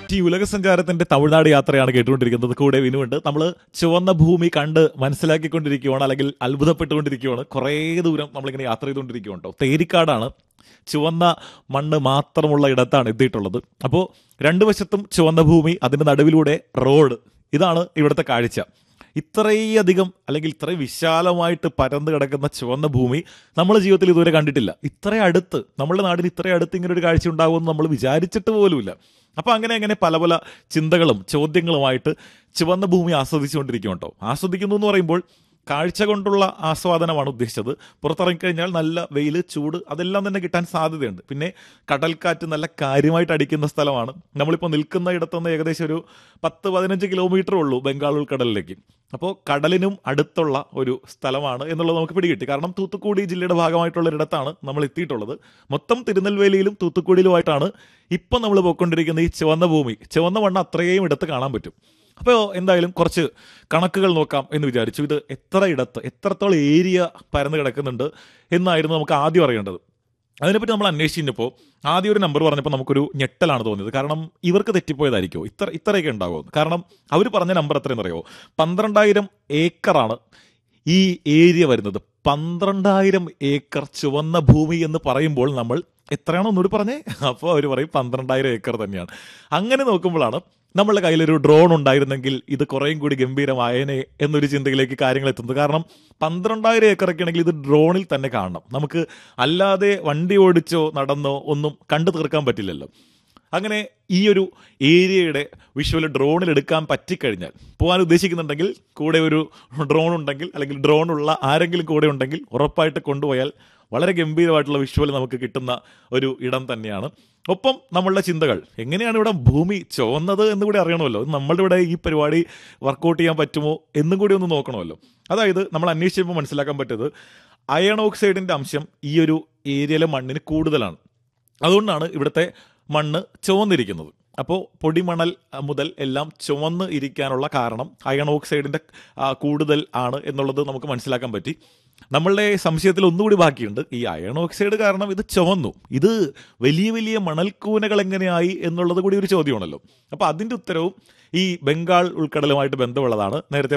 ഈ ഉലക സഞ്ചാരത്തിന്റെ തമിഴ്നാട് യാത്രയാണ് കേട്ടുകൊണ്ടിരിക്കുന്നത് കൂടെ വിനുണ്ട് നമ്മൾ ചുവന്ന ഭൂമി കണ്ട് മനസ്സിലാക്കിക്കൊണ്ടിരിക്കുകയാണ് അല്ലെങ്കിൽ അത്ഭുതപ്പെട്ടുകൊണ്ടിരിക്കുകയാണ് കുറേ ദൂരം നമ്മളിങ്ങനെ യാത്ര ചെയ്തുകൊണ്ടിരിക്കുകയാണ് കേട്ടോ തേരിക്കാടാണ് ചുവന്ന മണ്ണ് മാത്രമുള്ള ഇടത്താണ് എത്തിയിട്ടുള്ളത് അപ്പോൾ രണ്ടു വശത്തും ചുവന്ന ഭൂമി അതിന്റെ നടുവിലൂടെ റോഡ് ഇതാണ് ഇവിടുത്തെ കാഴ്ച ഇത്രയധികം അല്ലെങ്കിൽ ഇത്രയും വിശാലമായിട്ട് പരന്നു കിടക്കുന്ന ചുവന്ന ഭൂമി നമ്മൾ ജീവിതത്തിൽ ഇതുവരെ കണ്ടിട്ടില്ല ഇത്ര അടുത്ത് നമ്മുടെ നാടിന് ഇത്ര അടുത്ത് ഇങ്ങനെ ഒരു കാഴ്ച ഉണ്ടാകുമെന്ന് നമ്മൾ വിചാരിച്ചിട്ട് പോലുമില്ല അപ്പോൾ അങ്ങനെ അങ്ങനെ പല പല ചിന്തകളും ചോദ്യങ്ങളുമായിട്ട് ചുവന്ന ഭൂമി ആസ്വദിച്ചുകൊണ്ടിരിക്കും കേട്ടോ ആസ്വദിക്കുന്നു എന്ന് പറയുമ്പോൾ കാഴ്ച കൊണ്ടുള്ള ആസ്വാദനമാണ് ഉദ്ദേശിച്ചത് പുറത്തിറങ്ങിക്കഴിഞ്ഞാൽ നല്ല വെയിൽ ചൂട് അതെല്ലാം തന്നെ കിട്ടാൻ സാധ്യതയുണ്ട് പിന്നെ കടൽക്കാറ്റ് നല്ല കാര്യമായിട്ട് അടിക്കുന്ന സ്ഥലമാണ് നമ്മളിപ്പോൾ നിൽക്കുന്ന ഇടത്തുനിന്ന് ഏകദേശം ഒരു പത്ത് പതിനഞ്ച് കിലോമീറ്റർ ഉള്ളൂ ബംഗാൾ ഉൾക്കടലിലേക്ക് അപ്പോൾ കടലിനും അടുത്തുള്ള ഒരു സ്ഥലമാണ് എന്നുള്ളത് നമുക്ക് പിടികിട്ടി കാരണം തൂത്തുക്കുടി ജില്ലയുടെ ഭാഗമായിട്ടുള്ള ഒരിടത്താണ് നമ്മൾ എത്തിയിട്ടുള്ളത് മൊത്തം തിരുനെൽവേലിയിലും തൂത്തുക്കുടിയിലുമായിട്ടാണ് ഇപ്പം നമ്മൾ പോയിക്കൊണ്ടിരിക്കുന്ന ഈ ചുവന്ന ഭൂമി ചുവന്ന മണ്ണ് അത്രയും ഇടത്ത് കാണാൻ പറ്റും അപ്പോൾ എന്തായാലും കുറച്ച് കണക്കുകൾ നോക്കാം എന്ന് വിചാരിച്ചു ഇത് എത്ര ഇടത്ത് എത്രത്തോളം ഏരിയ പരന്ന് കിടക്കുന്നുണ്ട് എന്നായിരുന്നു നമുക്ക് ആദ്യം അറിയേണ്ടത് അതിനെപ്പറ്റി നമ്മൾ അന്വേഷിച്ചപ്പോൾ ആദ്യം ഒരു നമ്പർ പറഞ്ഞപ്പോൾ നമുക്കൊരു ഞെട്ടലാണ് തോന്നിയത് കാരണം ഇവർക്ക് തെറ്റിപ്പോയതായിരിക്കുമോ ഇത്ര ഇത്രയൊക്കെ ഉണ്ടാകുമോ കാരണം അവർ പറഞ്ഞ നമ്പർ എത്രയെന്ന് അറിയുമോ പന്ത്രണ്ടായിരം ഏക്കറാണ് ഈ ഏരിയ വരുന്നത് പന്ത്രണ്ടായിരം ഏക്കർ ചുവന്ന ഭൂമി എന്ന് പറയുമ്പോൾ നമ്മൾ എത്രയാണോ ഒന്നുകൂടി പറഞ്ഞേ അപ്പോൾ അവർ പറയും പന്ത്രണ്ടായിരം ഏക്കർ തന്നെയാണ് അങ്ങനെ നോക്കുമ്പോഴാണ് നമ്മളുടെ കയ്യിലൊരു ഡ്രോൺ ഉണ്ടായിരുന്നെങ്കിൽ ഇത് കുറേയും കൂടി ഗംഭീരമായേനെ എന്നൊരു ചിന്തയിലേക്ക് കാര്യങ്ങൾ എത്തുന്നത് കാരണം പന്ത്രണ്ടായിരം ഏക്കറൊക്കെ ആണെങ്കിൽ ഇത് ഡ്രോണിൽ തന്നെ കാണണം നമുക്ക് അല്ലാതെ വണ്ടി ഓടിച്ചോ നടന്നോ ഒന്നും കണ്ടു തീർക്കാൻ പറ്റില്ലല്ലോ അങ്ങനെ ഈ ഒരു ഏരിയയുടെ വിഷ്വൽ ഡ്രോണിൽ എടുക്കാൻ പറ്റിക്കഴിഞ്ഞാൽ പോകാൻ ഉദ്ദേശിക്കുന്നുണ്ടെങ്കിൽ കൂടെ ഒരു ഡ്രോൺ ഉണ്ടെങ്കിൽ അല്ലെങ്കിൽ ഡ്രോൺ ഉള്ള ആരെങ്കിലും കൂടെ ഉണ്ടെങ്കിൽ ഉറപ്പായിട്ട് കൊണ്ടുപോയാൽ വളരെ ഗംഭീരമായിട്ടുള്ള വിഷ്വൽ നമുക്ക് കിട്ടുന്ന ഒരു ഇടം തന്നെയാണ് ഒപ്പം നമ്മളുടെ ചിന്തകൾ എങ്ങനെയാണ് ഇവിടെ ഭൂമി ചുവന്നത് എന്ന് കൂടി അറിയണമല്ലോ നമ്മളുടെ ഇവിടെ ഈ പരിപാടി വർക്കൗട്ട് ചെയ്യാൻ പറ്റുമോ എന്നും കൂടി ഒന്ന് നോക്കണമല്ലോ അതായത് നമ്മൾ അന്വേഷിച്ചപ്പോൾ മനസ്സിലാക്കാൻ പറ്റിയത് അയൺ ഓക്സൈഡിന്റെ അംശം ഈ ഒരു ഏരിയയിലെ മണ്ണിന് കൂടുതലാണ് അതുകൊണ്ടാണ് ഇവിടുത്തെ മണ്ണ് ചുവന്നിരിക്കുന്നത് അപ്പോൾ പൊടിമണൽ മുതൽ എല്ലാം ചുവന്ന് ഇരിക്കാനുള്ള കാരണം അയൺ ഓക്സൈഡിന്റെ കൂടുതൽ ആണ് എന്നുള്ളത് നമുക്ക് മനസ്സിലാക്കാൻ പറ്റി നമ്മളുടെ സംശയത്തിൽ ഒന്നുകൂടി ബാക്കിയുണ്ട് ഈ അയൺ ഓക്സൈഡ് കാരണം ഇത് ചുവന്നു ഇത് വലിയ വലിയ മണൽക്കൂനകൾ എങ്ങനെയായി എന്നുള്ളത് കൂടി ഒരു ചോദ്യമാണല്ലോ അപ്പോൾ അതിന്റെ ഉത്തരവും ഈ ബംഗാൾ ഉൾക്കടലുമായിട്ട് ബന്ധമുള്ളതാണ് നേരത്തെ